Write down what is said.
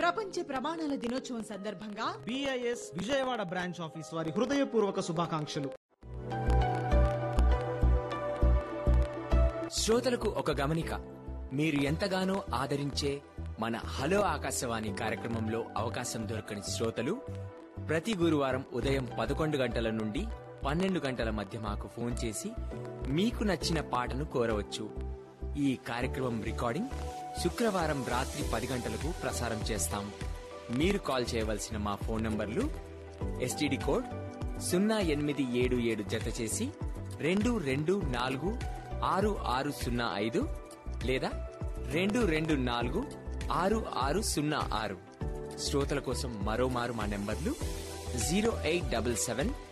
ప్రపంచ ప్రమాణాల దినోత్సవం సందర్భంగా బిఐఎస్ విజయవాడ బ్రాంచ్ ఆఫీస్ వారి హృదయపూర్వక శుభాకాంక్షలు శ్రోతలకు ఒక గమనిక మీరు ఎంతగానో ఆదరించే మన హలో ఆకాశవాణి కార్యక్రమంలో అవకాశం దొరకని శ్రోతలు ప్రతి గురువారం ఉదయం పదకొండు గంటల నుండి పన్నెండు గంటల మధ్య మాకు ఫోన్ చేసి మీకు నచ్చిన పాటను కోరవచ్చు ఈ కార్యక్రమం రికార్డింగ్ శుక్రవారం రాత్రి పది గంటలకు ప్రసారం చేస్తాం మీరు కాల్ చేయవలసిన మా ఫోన్ నంబర్లు ఎస్టీడీ కోడ్ సున్నా ఎనిమిది ఏడు ఏడు జత చేసి రెండు రెండు నాలుగు ఆరు ఆరు సున్నా ఐదు లేదా రెండు రెండు నాలుగు ఆరు ఆరు సున్నా ఆరు శ్రోతల కోసం మరోమారు మా నెంబర్లు జీరో ఎయిట్ డబల్ సెవెన్